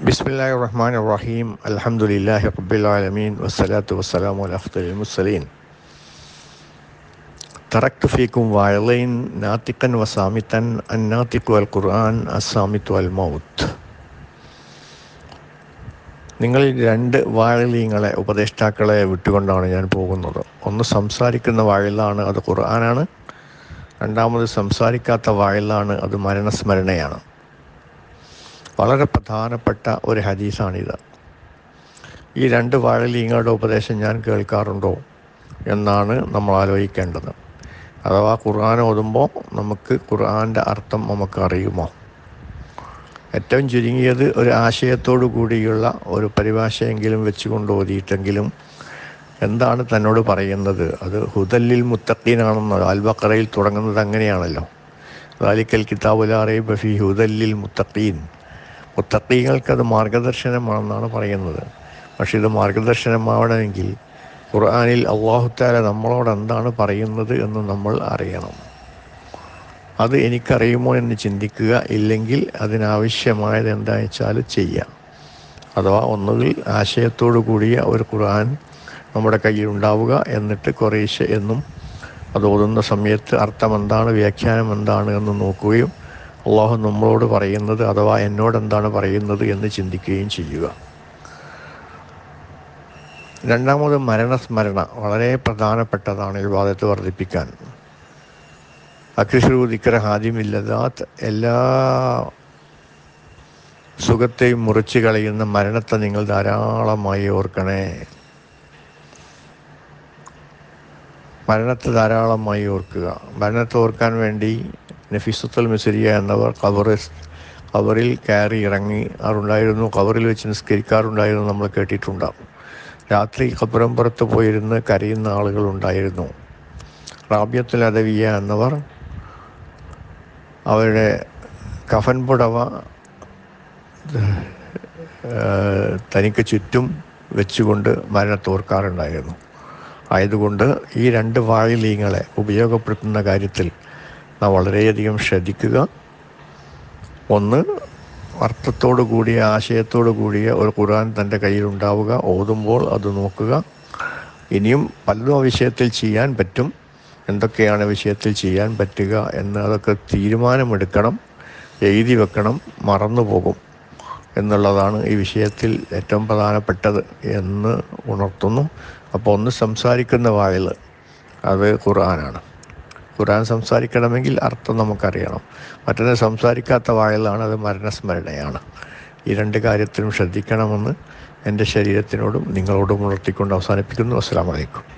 بسم الله الرحمن الرحيم الحمد لله رب العالمين والصلاة والسلام على أفضل المرسلين تركت فيكم وعظين ناطقا وصامتا الناطق والقرآن الصامت والموت നിങ്ങളിൽ രണ്ട് വാഴലീങ്ങളെ ഉപദേഷ്ടാക്കളെ വിട്ടുകൊണ്ടാണ് ഞാൻ പോകുന്നത് ഒന്ന് സംസാരിക്കുന്ന വാഴലാണ് അത് ഖുർആനാണ് രണ്ടാമത് സംസാരിക്കാത്ത വാഴലാണ് അത് മരണസ്മരണയാണ് വളരെ പ്രധാനപ്പെട്ട ഒരു ഹദീസാണിത് ഈ രണ്ട് വാഴലീങ്ങളുടെ ഉപദേശം ഞാൻ കേൾക്കാറുണ്ടോ എന്നാണ് നമ്മൾ ആലോചിക്കേണ്ടത് അഥവാ ഖുർആൻ ഓതുമ്പോൾ നമുക്ക് ഖുർആൻ്റെ അർത്ഥം നമുക്ക് അറിയുമോ ഏറ്റവും ചുരുങ്ങിയത് ഒരു ആശയത്തോടു കൂടിയുള്ള ഒരു പരിഭാഷയെങ്കിലും വെച്ചുകൊണ്ട് ഓതിയിട്ടെങ്കിലും എന്താണ് തന്നോട് പറയുന്നത് അത് ഹുദല്ലിൽ മുത്തഖീനാണെന്ന് അൽബക്കറയിൽ തുടങ്ങുന്നത് അങ്ങനെയാണല്ലോ ദാലിക്കൽ കിതാബുലാറി ബഫി ഹുദല്ലിൽ മുത്തഖീൻ മുത്തഖീങ്ങൾക്കത് മാർഗദർശനമാണെന്നാണ് പറയുന്നത് പക്ഷെ ഇത് മാർഗദർശനമാവണമെങ്കിൽ ഖുർആാനിൽ അള്ളാഹുത്താല നമ്മളോട് എന്താണ് പറയുന്നത് എന്ന് നമ്മൾ അറിയണം അത് എനിക്കറിയുമോ എന്ന് ചിന്തിക്കുക ഇല്ലെങ്കിൽ അതിനാവശ്യമായത് എന്താണെന്ന് വെച്ചാൽ ചെയ്യാം അഥവാ ഒന്നുകിൽ ആശയത്തോടു കൂടിയ ഒരു ഖുർആൻ നമ്മുടെ കയ്യിൽ ഉണ്ടാവുക എന്നിട്ട് കുറേശ്ശെ എന്നും അത് ഓതുന്ന സമയത്ത് അർത്ഥം എന്താണ് വ്യാഖ്യാനം എന്താണ് എന്ന് നോക്കുകയും അള്ളാഹു നമ്മളോട് പറയുന്നത് അഥവാ എന്നോട് എന്താണ് പറയുന്നത് എന്ന് ചിന്തിക്കുകയും ചെയ്യുക രണ്ടാമത് മരണസ്മരണ വളരെ പ്രധാനപ്പെട്ടതാണ് ഈ വാദത്തെ വർദ്ധിപ്പിക്കാൻ അക്രിഷു ദിക്കറ ഹാദ്യമില്ലതാത്ത് എല്ലാ സുഖത്തെയും മുറിച്ച് കളയുന്ന മരണത്തെ നിങ്ങൾ ധാരാളമായി ഓർക്കണേ മരണത്തെ ധാരാളമായി ഓർക്കുക മരണത്തെ ഓർക്കാൻ വേണ്ടി നഫീസുത്തൽ മിസരിയ എന്നവർ കബറ് കബറിൽ കയറി ഇറങ്ങി അവരുണ്ടായിരുന്നു കബറിൽ വെച്ച് നിസ്കരിക്കാറുണ്ടായിരുന്നു നമ്മൾ കേട്ടിട്ടുണ്ടാകും രാത്രി കബറമ്പുറത്ത് പോയിരുന്ന് കരയുന്ന ആളുകളുണ്ടായിരുന്നു റാബ്യത്തുൽ അദവിയ എന്നവർ അവരുടെ കഫൻ പുടവ തനിക്ക് ചുറ്റും വെച്ചുകൊണ്ട് മരണത്തോർക്കാറുണ്ടായിരുന്നു ആയതുകൊണ്ട് ഈ രണ്ട് വായിലീങ്ങളെ ഉപയോഗപ്പെടുത്തുന്ന കാര്യത്തിൽ നാം വളരെയധികം ശ്രദ്ധിക്കുക ഒന്ന് അർത്ഥത്തോടു കൂടിയ ആശയത്തോടു കൂടിയ ഒരു ഖുർആൻ തൻ്റെ കയ്യിലുണ്ടാവുക ഓതുമ്പോൾ അത് നോക്കുക ഇനിയും പലതും ആ വിഷയത്തിൽ ചെയ്യാൻ പറ്റും എന്തൊക്കെയാണ് വിഷയത്തിൽ ചെയ്യാൻ പറ്റുക എന്ന് അതൊക്കെ തീരുമാനമെടുക്കണം എഴുതി വെക്കണം മറന്നു പോകും എന്നുള്ളതാണ് ഈ വിഷയത്തിൽ ഏറ്റവും പ്രധാനപ്പെട്ടത് എന്ന് ഉണർത്തുന്നു അപ്പോൾ ഒന്ന് സംസാരിക്കുന്ന വായിൽ അത് ഖുർആനാണ് ഖുർആൻ സംസാരിക്കണമെങ്കിൽ അർത്ഥം നമുക്കറിയണം മറ്റൊന്ന് സംസാരിക്കാത്ത വായിലാണ് അത് മരണസ്മരണയാണ് ഈ രണ്ട് കാര്യത്തിലും ശ്രദ്ധിക്കണമെന്ന് എൻ്റെ ശരീരത്തിനോടും നിങ്ങളോടും ഉണർത്തിക്കൊണ്ട് അവസാനിപ്പിക്കുന്നു അസ്സാം വലൈക്കും